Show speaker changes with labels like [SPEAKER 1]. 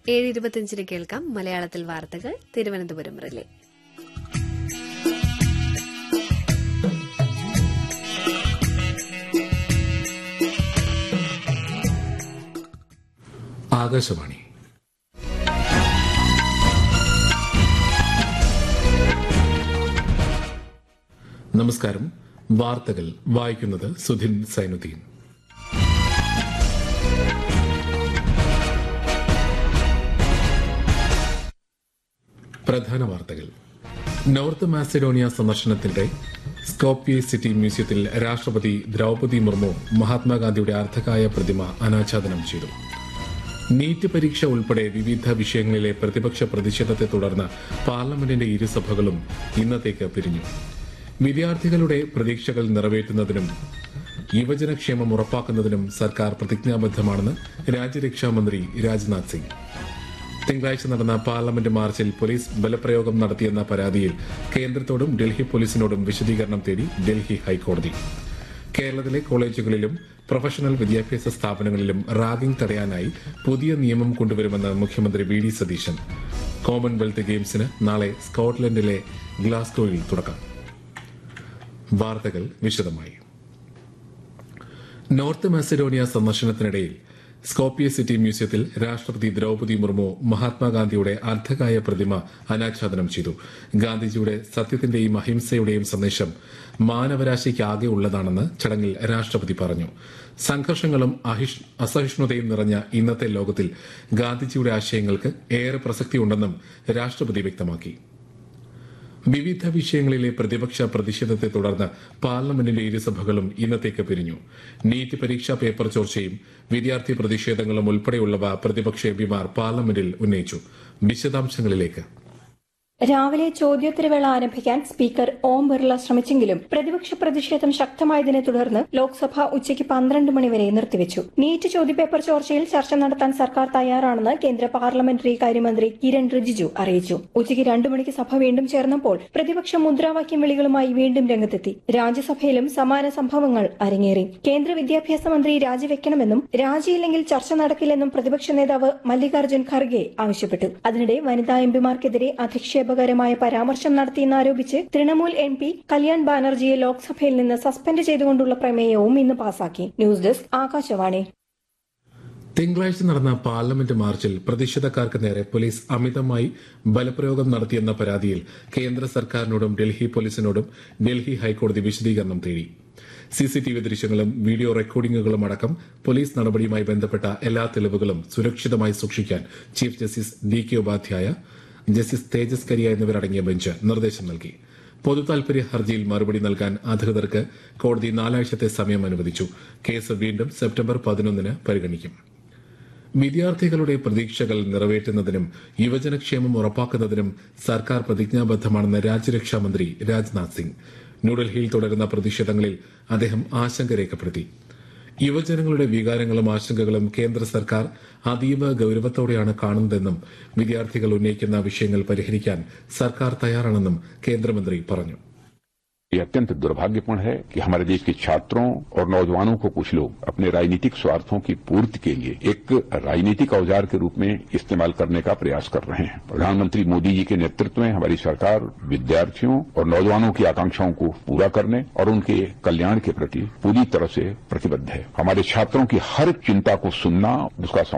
[SPEAKER 1] ഏഴ് ഇരുപത്തിയഞ്ചിന് കേൾക്കാം മലയാളത്തിൽ വാർത്തകൾ തിരുവനന്തപുരം റിലേ
[SPEAKER 2] ആകാശവാണി നമസ്കാരം വാർത്തകൾ വായിക്കുന്നത് സുധിൻ സൈനുദ്ദീൻ പ്രധാന വാർത്തകൾ നോർത്ത് മാസിഡോണിയ സന്ദർശനത്തിന്റെ സ്കോപ്യെ സിറ്റി മ്യൂസിയത്തിൽ രാഷ്ട്രപതി ദ്രൌപതി മുർമു മഹാത്മാഗാന്ധിയുടെ അർദ്ധകായ പ്രതിമ അനാച്ഛാദനം ചെയ്തു നീറ്റ് പരീക്ഷ ഉൾപ്പെടെ വിവിധ വിഷയങ്ങളിലെ പ്രതിപക്ഷ പ്രതിഷേധത്തെ തുടർന്ന് പാർലമെന്റിന്റെ ഇരുസഭകളും ഇന്നത്തേക്ക് പിരിഞ്ഞു വിദ്യാർത്ഥികളുടെ പ്രതീക്ഷകൾ നിറവേറ്റുന്നതിനും യുവജനക്ഷേമം ഉറപ്പാക്കുന്നതിനും സർക്കാർ പ്രതിജ്ഞാബദ്ധമാണെന്ന് രാജ്യരക്ഷാമന്ത്രി രാജ്നാഥ് സിംഗ് തിങ്കളാഴ്ച നടന്ന പാർലമെന്റ് മാർച്ചിൽ പോലീസ് ബലപ്രയോഗം നടത്തിയെന്ന പരാതിയിൽ കേന്ദ്രത്തോടും ഡൽഹി പോലീസിനോടും വിശദീകരണം തേടി ഡൽഹി ഹൈക്കോടതി കേരളത്തിലെ കോളേജുകളിലും പ്രൊഫഷണൽ വിദ്യാഭ്യാസ സ്ഥാപനങ്ങളിലും റാഗിംഗ് തടയാനായി പുതിയ നിയമം കൊണ്ടുവരുമെന്ന് മുഖ്യമന്ത്രി വി ഡി സതീശൻ കോമൺവെൽത്ത് ഗെയിംസിന് നാളെ സ്കോട്ട്ലൻഡിലെ ഗ്ലാസ്ഗോയിൽ തുടക്കം വാർത്തകൾ വിശദമായി നോർത്ത് മാസിഡോണിയ സന്ദർശനത്തിനിടയിൽ സ്കോപ്പിയ സിറ്റി മ്യൂസിയത്തിൽ രാഷ്ട്രപതി ദ്രൌപതി മുർമു മഹാത്മാഗാന്ധിയുടെ അർദ്ധകായ പ്രതിമ അനാച്ഛാദനം ചെയ്തു ഗാന്ധിജിയുടെ സത്യത്തിന്റെയും അഹിംസയുടെയും സന്ദേശം മാനവരാശിക്കാകെ ഉള്ളതാണെന്ന് ചടങ്ങിൽ രാഷ്ട്രപതി പറഞ്ഞു സംഘർഷങ്ങളും അഹിഷ്- അസഹിഷ്ണുതയും നിറഞ്ഞ ഇന്നത്തെ ലോകത്തിൽ ഗാന്ധിജിയുടെ ആശയങ്ങൾക്ക് ഏറെ പ്രസക്തിയുണ്ടെന്നും രാഷ്ട്രപതി വ്യക്തമാക്കി വിവിധ വിഷയങ്ങളിലെ പ്രതിപക്ഷ പ്രതിഷേധത്തെ തുടർന്ന് പാർലമെന്റിന്റെ ഇരുസഭകളും ഇന്നത്തേക്ക് പിരിഞ്ഞു നീറ്റ് പരീക്ഷാ പേപ്പർ ചോർച്ചയും വിദ്യാർത്ഥി പ്രതിഷേധങ്ങളും ഉൾപ്പെടെയുള്ളവ പ്രതിപക്ഷ എംപിമാർ പാർലമെന്റിൽ ഉന്നയിച്ചു വിശദാംശങ്ങളിലേക്ക്
[SPEAKER 3] രാവിലെ ചോദ്യോത്തരവേള ആരംഭിക്കാൻ സ്പീക്കർ ഓം ബിർള ശ്രമിച്ചെങ്കിലും പ്രതിപക്ഷ പ്രതിഷേധം ശക്തമായതിനെ തുടർന്ന് ലോക്സഭ ഉച്ചയ്ക്ക് പന്ത്രണ്ട് മണിവരെ നിർത്തിവച്ചു നീറ്റ് ചോദ്യപേപ്പർ ചോർച്ചയിൽ ചർച്ച നടത്താൻ സർക്കാർ തയ്യാറാണെന്ന് കേന്ദ്ര പാർലമെന്ററി കാര്യമന്ത്രി കിരൺ റിജിജു അറിയിച്ചു ഉച്ചയ്ക്ക് രണ്ടു മണിക്ക് സഭ വീണ്ടും ചേർന്നപ്പോൾ പ്രതിപക്ഷം മുദ്രാവാക്യം വിളികളുമായി വീണ്ടും രംഗത്തെത്തി രാജ്യസഭയിലും സമാന സംഭവങ്ങൾ അരങ്ങേറി കേന്ദ്ര വിദ്യാഭ്യാസ മന്ത്രി രാജിവെക്കണമെന്നും രാജിയില്ലെങ്കിൽ ചർച്ച നടക്കില്ലെന്നും പ്രതിപക്ഷ നേതാവ് മല്ലികാർജ്ജുൻ ഖർഗെ ആവശ്യപ്പെട്ടു അതിനിടെ വനിതാ എംപിമാർക്കെതിരെ അധിക്ഷേപകരമായ പരാമർശം നടത്തിയെന്നാരോപിച്ച് തൃണമൂൽ എം പി കല്യാൺ ബാനർജിയെ ലോക്സഭയിൽ നിന്ന് സസ്പെൻഡ് ചെയ്തുകൊണ്ടുള്ള പ്രമേയവും ഇന്ന് പാസാക്കി ന്യൂസ് ഡെസ്ക് ആകാശവാണി
[SPEAKER 2] തിങ്കളാഴ്ച നടന്ന പാർലമെന്റ് മാർച്ചിൽ പ്രതിഷേധക്കാർക്ക് നേരെ പോലീസ് അമിതമായി ബലപ്രയോഗം നടത്തിയെന്ന പരാതിയിൽ കേന്ദ്ര സർക്കാരിനോടും ഡൽഹി പോലീസിനോടും ഡൽഹി ഹൈക്കോടതി വിശദീകരണം തേടി സിസിടിവി ദൃശ്യങ്ങളും വീഡിയോ റെക്കോർഡിംഗുകളും അടക്കം പോലീസ് നടപടിയുമായി ബന്ധപ്പെട്ട എല്ലാ തെളിവുകളും സുരക്ഷിതമായി സൂക്ഷിക്കാൻ chief justice D K Upadhyaya justice Tejas Kariya എന്നിവരടങ്ങിയ ബെഞ്ച് നിർദ്ദേശം നൽകി പൊതുതാൽപര്യ ഹർജിയിൽ മറുപടി നൽകാൻ അധികൃതർക്ക് കോടതി നാലാഴ്ചത്തെ സമയം അനുവദിച്ചു കേസ് വീണ്ടും സെപ്റ്റംബർ പതിനൊന്നിന് പരിഗണിക്കും വിദ്യാർത്ഥികളുടെ പ്രതീക്ഷകൾ നിറവേറ്റുന്നതിനും യുവജനക്ഷേമം ഉറപ്പാക്കുന്നതിനും സർക്കാർ പ്രതിജ്ഞാബദ്ധമാണെന്ന് രാജ്യരക്ഷാമന്ത്രി രാജ്നാഥ് സിംഗ് ന്യൂഡൽഹിയിൽ തുടരുന്ന പ്രതിഷേധങ്ങളിൽ അദ്ദേഹം ആശങ്ക രേഖപ്പെടുത്തി യുവജനങ്ങളുടെ വികാരങ്ങളും ആശങ്കകളും കേന്ദ്ര സർക്കാർ അതീവ ഗൌരവത്തോടെയാണ് കാണുന്നതെന്നും വിദ്യാർത്ഥികൾ ഉന്നയിക്കുന്ന വിഷയങ്ങൾ പരിഹരിക്കാൻ സർക്കാർ തയ്യാറാണെന്നും കേന്ദ്രമന്ത്രി പറഞ്ഞു
[SPEAKER 4] ये अत्यंत दुर्भाग्यपूर्ण है कि हमारे देश के छात्रों और नौजवानों को कुछ लोग अपने राजनीतिक स्वार्थों की पूर्ति के लिए एक राजनीतिक औजार के रूप में इस्तेमाल करने का प्रयास कर रहे हैं प्रधानमंत्री मोदी जी के नेतृत्व में हमारी सरकार विद्यार्थियों और नौजवानों की आकांक्षाओं को पूरा करने और उनके कल्याण के प्रति पूरी तरह से प्रतिबद्ध है हमारे छात्रों की हर चिंता को सुनना उसका